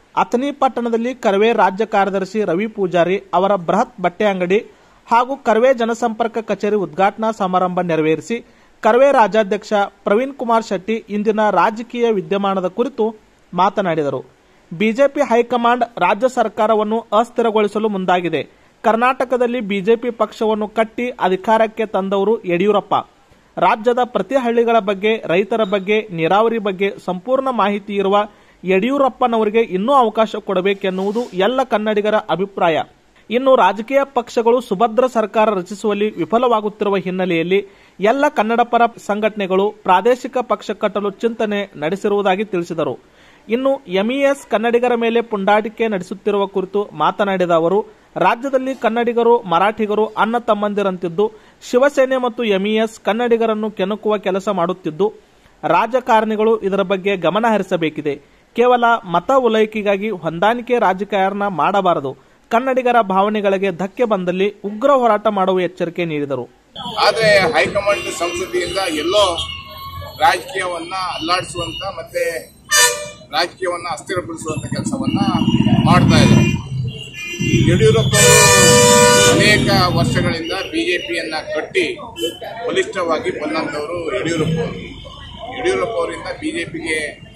ಅಥಣಿ ಪಟ್ಟಣದಲ್ಲಿ ಕರ್ವೆ ರಾಜ್ಯ ಕಾರ್ಯದರ್ಶಿ ರವಿ ಪೂಜಾರಿ ಅವರ ಬೃಹತ್ ಬಟ್ಟೆ ಅಂಗಡಿ ಹಾಗೂ ಕರ್ವೆ ಜನಸಂಪರ್ಕ ಕಚೇರಿ ಉದ್ಘಾಟನಾ ಸಮಾರಂಭ ನೆರವೇರಿಸಿ ಕರ್ವೆ ರಾಜ್ಯಾಧ್ಯಕ್ಷ ಪ್ರವೀಣ್ ಕುಮಾರ್ ಶೆಟ್ಟಿ ಇಂದಿನ ರಾಜಕೀಯ ವಿದ್ಯಮಾನದ ಕುರಿತು ಮಾತನಾಡಿದರು ಬಿಜೆಪಿ ಹೈಕಮಾಂಡ್ ರಾಜ್ಯ ಸರ್ಕಾರವನ್ನು ಅಸ್ಥಿರಗೊಳಿಸಲು ಮುಂದಾಗಿದೆ ಕರ್ನಾಟಕದಲ್ಲಿ ಬಿಜೆಪಿ ಪಕ್ಷವನ್ನು ಕಟ್ಟಿ ಅಧಿಕಾರಕ್ಕೆ ತಂದವರು ಯಡಿಯೂರಪ್ಪ ರಾಜ್ಯದ ಪ್ರತಿ ಹಳ್ಳಿಗಳ ಬಗ್ಗೆ ರೈತರ ಬಗ್ಗೆ ನೀರಾವರಿ ಬಗ್ಗೆ ಸಂಪೂರ್ಣ ಮಾಹಿತಿ ಇರುವ ಯಡಿಯೂರಪ್ಪನವರಿಗೆ ಇನ್ನೂ ಅವಕಾಶ ಕೊಡಬೇಕೆನ್ನುವುದು ಎಲ್ಲ ಕನ್ನಡಿಗರ ಅಭಿಪ್ರಾಯ ಇನ್ನು ರಾಜಕೀಯ ಪಕ್ಷಗಳು ಸುಭದ್ರ ಸರ್ಕಾರ ರಚಿಸುವಲ್ಲಿ ವಿಫಲವಾಗುತ್ತಿರುವ ಹಿನ್ನೆಲೆಯಲ್ಲಿ ಎಲ್ಲ ಕನ್ನಡಪರ ಸಂಘಟನೆಗಳು ಪ್ರಾದೇಶಿಕ ಪಕ್ಷ ಕಟ್ಟಲು ಚಿಂತನೆ ನಡೆಸಿರುವುದಾಗಿ ತಿಳಿಸಿದರು ಇನ್ನು ಎಂಇಎಸ್ ಕನ್ನಡಿಗರ ಮೇಲೆ ಪುಂಡಾಟಿಕೆ ನಡೆಸುತ್ತಿರುವ ಕುರಿತು ಮಾತನಾಡಿದ ಅವರು ರಾಜ್ಯದಲ್ಲಿ ಕನ್ನಡಿಗರು ಮರಾಠಿಗರು ಅಣ್ಣ ತಮ್ಮಂದಿರಂತಿದ್ದು ಶಿವಸೇನೆ ಮತ್ತು ಎಂಇಎಸ್ ಕನ್ನಡಿಗರನ್ನು ಕೆಣಕುವ ಕೆಲಸ ಮಾಡುತ್ತಿದ್ದು ರಾಜಕಾರಣಿಗಳು ಇದರ ಬಗ್ಗೆ ಗಮನ ಹರಿಸಬೇಕಿದೆ ಕೇವಲ ಮತ ಉಲೈಕೆಗಾಗಿ ಹೊಂದಾಣಿಕೆ ರಾಜಕಾರಣ ಮಾಡಬಾರದು ಕನ್ನಡಿಗರ ಭಾವನೆಗಳಿಗೆ ಧಕ್ಕೆ ಬಂದಲ್ಲಿ ಉಗ್ರ ಹೋರಾಟ ಮಾಡುವ ಎಚ್ಚರಿಕೆ ನೀಡಿದರು ಆದ್ರೆ ಹೈಕಮಾಂಡ್ ಸಂಸದೆಯಿಂದ ಎಲ್ಲೋ ರಾಜಕೀಯವನ್ನ ಅಲ್ಲಾಡಿಸುವಂತ ಮತ್ತೆ ರಾಜಕೀಯವನ್ನ ಅಸ್ಥಿರಗೊಳಿಸುವಂತ ಕೆಲಸವನ್ನ ಮಾಡ್ತಾ ಇದ್ದಾರೆ ಯಡಿಯೂರಪ್ಪ ಅವರು ಅನೇಕ ವರ್ಷಗಳಿಂದ ಬಿಜೆಪಿಯನ್ನ ಕಟ್ಟಿ ಬಲಿಷ್ಠವಾಗಿ ಬಂದಂತವರು ಯಡಿಯೂರಪ್ಪ ಅವರು ಯಡಿಯೂರಪ್ಪ ಅವರಿಂದ ಬಿಜೆಪಿಗೆ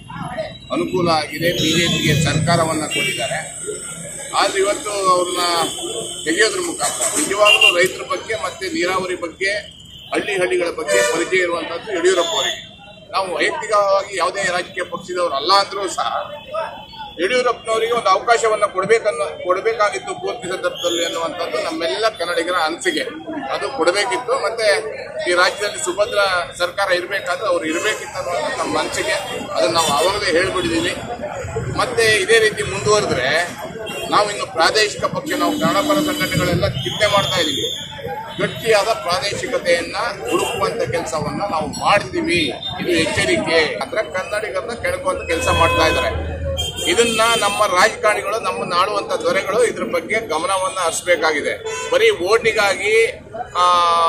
ಅನುಕೂಲ ಆಗಿದೆ ಬಿಜೆಪಿಗೆ ಸರ್ಕಾರವನ್ನ ಕೊಟ್ಟಿದ್ದಾರೆ ಆದ್ರೆ ಇವತ್ತು ಅವ್ರನ್ನ ತೆಗೆಯೋದ್ರ ಮುಖಾಂತರ ನಿಜವಾಗ್ಲೂ ರೈತರ ಬಗ್ಗೆ ಮತ್ತೆ ನೀರಾವರಿ ಬಗ್ಗೆ ಹಳ್ಳಿ ಹಳ್ಳಿಗಳ ಬಗ್ಗೆ ಪರಿಚಯ ಇರುವಂತದ್ದು ಯಡಿಯೂರಪ್ಪ ಅವರಿಗೆ ನಾವು ವೈಯಕ್ತಿಕವಾಗಿ ಯಾವುದೇ ರಾಜಕೀಯ ಪಕ್ಷದವರು ಅಲ್ಲ ಅಂದ್ರೂ ಸಹ ಯಡಿಯೂರಪ್ಪನವರಿಗೆ ಒಂದು ಅವಕಾಶವನ್ನ ಕೊಡಬೇಕನ್ನ ಕೊಡಬೇಕಾಗಿತ್ತು ಪೂರ್ತಿ ಸಂದರ್ಭದಲ್ಲಿ ಅನ್ನುವಂಥದ್ದು ನಮ್ಮೆಲ್ಲ ಕನ್ನಡಿಗರ ಅನಿಸಿಕೆ ಅದು ಕೊಡಬೇಕಿತ್ತು ಮತ್ತೆ ಈ ರಾಜ್ಯದಲ್ಲಿ ಸುಭದ್ರ ಸರ್ಕಾರ ಇರಬೇಕಾದ್ರೆ ಅವ್ರು ಇರಬೇಕಿತ್ತು ಅನ್ನೋದು ನಮ್ಮ ಅನಿಸಿಕೆ ಅದನ್ನ ನಾವು ಅವಾಗಲೇ ಹೇಳ್ಬಿಟ್ಟಿದ್ದೀವಿ ಮತ್ತೆ ಇದೇ ರೀತಿ ಮುಂದುವರೆದ್ರೆ ನಾವು ಇನ್ನು ಪ್ರಾದೇಶಿಕ ಪಕ್ಷ ನಾವು ಕನ್ನಡಪರ ಸಂಘಟನೆಗಳೆಲ್ಲ ಚಿಂತೆ ಮಾಡ್ತಾ ಇದ್ದೀವಿ ಗಟ್ಟಿಯಾದ ಪ್ರಾದೇಶಿಕತೆಯನ್ನ ಹುಡುಕುವಂತ ಕೆಲಸವನ್ನ ನಾವು ಮಾಡ್ತೀವಿ ಇದು ಎಚ್ಚರಿಕೆ ಅಂದ್ರೆ ಕನ್ನಡಿಗರನ್ನ ಕೆಣಕುವಂತ ಕೆಲಸ ಮಾಡ್ತಾ ಇದ್ದಾರೆ ಇದನ್ನ ನಮ್ಮ ರಾಜಕಾರಣಿಗಳು ನಮ್ಮನ್ನ ಆಳುವಂತ ದೊರೆಗಳು ಇದ್ರ ಬಗ್ಗೆ ಗಮನವನ್ನ ಹರಿಸಬೇಕಾಗಿದೆ ಬರೀ ಓಟಿಗಾಗಿ ಆ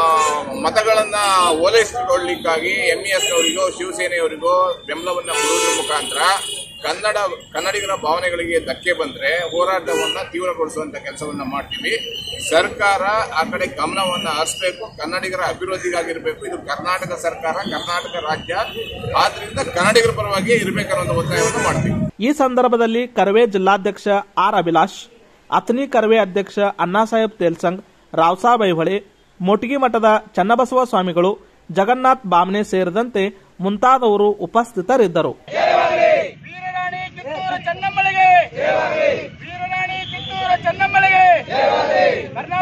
ಮತಗಳನ್ನ ಓಲೈಸಿಕೊಳ್ಳಿಕ್ಕಾಗಿ ಎಂಇಎಸ್ ಅವರಿಗೋ ಶಿವಸೇನೆಯವರಿಗೋ ಬೆಂಬಲವನ್ನ ಕೊಡುವುದರ ಮುಖಾಂತರ ಕನ್ನಡ ಕನ್ನಡಿಗರ ಭಾವನೆಗಳಿಗೆ ಧಕ್ಕೆ ಬಂದ್ರೆ ಹೋರಾಟವನ್ನ ತೀವ್ರಗೊಳಿಸುವಂತ ಕೆಲಸವನ್ನ ಮಾಡ್ತೀವಿ ಸರ್ಕಾರ ಆ ಕಡೆ ಗಮನವನ್ನ ಹರಿಸಬೇಕು ಕನ್ನಡಿಗರ ಅಭಿವೃದ್ಧಿಗಾಗಿರ್ಬೇಕು ಇದು ಕರ್ನಾಟಕ ಸರ್ಕಾರ ಕರ್ನಾಟಕ ರಾಜ್ಯ ಆದ್ರಿಂದ ಕನ್ನಡಿಗರ ಪರವಾಗಿ ಇರಬೇಕನ್ನೋ ಒತ್ತಾಯವನ್ನು ಮಾಡ್ತೀವಿ ಈ ಸಂದರ್ಭದಲ್ಲಿ ಕರ್ವೆ ಜಿಲ್ಲಾಧ್ಯಕ್ಷ ಆರ್ ಅಭಿಲಾಷ್ ಅಥಣಿ ಕರ್ವೆ ಅಧ್ಯಕ್ಷ ಅಣ್ಣಾಸಾಹೇಬ್ ತೇಲ್ಸಂಗ್ ರಾವ್ಸಾಬ್ ಐಹೊಳೆ ಮೊಟಗಿ ಮಠದ ಚನ್ನಬಸವ ಸ್ವಾಮಿಗಳು ಜಗನ್ನಾಥ್ ಬಾಮ್ನೆ ಸೇರಿದಂತೆ ಮುಂತಾದವರು ಉಪಸ್ಥಿತರಿದ್ದರು ವೀರರಾಣಿ ಕಿತ್ತೂರು ಚೆನ್ನಮ್ಮಳಿಗೆ ವೀರರಾಣಿ ಕಿತ್ತೂರು ಚೆನ್ನಮ್ಮಳಿಗೆ ಕರ್ನಾಟಕ